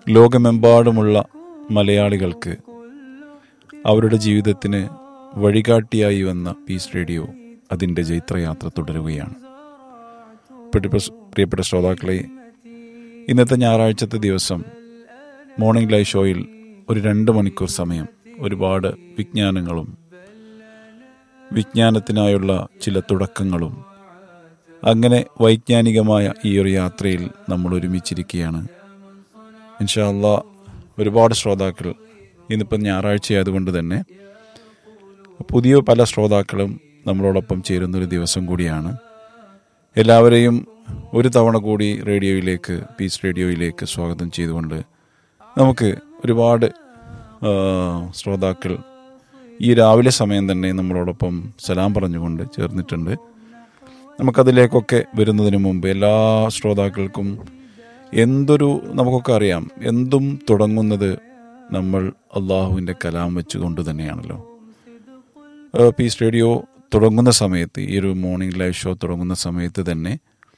ലോകമെമ്പാടുമുള്ള മലയാളികൾക്ക് അവരുടെ ജീവിതത്തിന് വഴികാട്ടിയായി വന്ന പീസ് റേഡിയോ അതിൻ്റെ ജൈത്രയാത്ര തുടരുകയാണ് പ്രിയപ്പെട്ട പ്രിയപ്പെട്ട ശ്രോതാക്കളെ ഇന്നത്തെ ഞായറാഴ്ചത്തെ ദിവസം മോർണിംഗ് ലൈവ് ഷോയിൽ ഒരു രണ്ട് മണിക്കൂർ സമയം ഒരുപാട് വിജ്ഞാനങ്ങളും വിജ്ഞാനത്തിനായുള്ള ചില തുടക്കങ്ങളും അങ്ങനെ വൈജ്ഞാനികമായ ഈ ഒരു യാത്രയിൽ നമ്മൾ ഒരുമിച്ചിരിക്കുകയാണ് ഇൻഷാല്ല ഒരുപാട് ശ്രോതാക്കൾ ഇന്നിപ്പം ഞായറാഴ്ച ആയതുകൊണ്ട് തന്നെ പുതിയ പല ശ്രോതാക്കളും നമ്മളോടൊപ്പം ചേരുന്നൊരു ദിവസം കൂടിയാണ് എല്ലാവരെയും ഒരു തവണ കൂടി റേഡിയോയിലേക്ക് പീസ് റേഡിയോയിലേക്ക് സ്വാഗതം ചെയ്തുകൊണ്ട് നമുക്ക് ഒരുപാട് ആ, ശ്രോതാക്കൾ ഈ രാവിലെ സമയം തന്നെ നമ്മളോടൊപ്പം സലാം പറഞ്ഞുകൊണ്ട് ചേർന്നിട്ടുണ്ട് നമുക്കതിലേക്കൊക്കെ വരുന്നതിന് മുമ്പ് എല്ലാ ശ്രോതാക്കൾക്കും എന്തൊരു നമുക്കൊക്കെ അറിയാം എന്തും തുടങ്ങുന്നത് നമ്മൾ അള്ളാഹുവിൻ്റെ കലാം വെച്ചുകൊണ്ട് തന്നെയാണല്ലോ ഏഹ് പീസ് റേഡിയോ തുടങ്ങുന്ന സമയത്ത് ഈ ഒരു മോർണിംഗ് ലൈവ് ഷോ തുടങ്ങുന്ന സമയത്ത് തന്നെ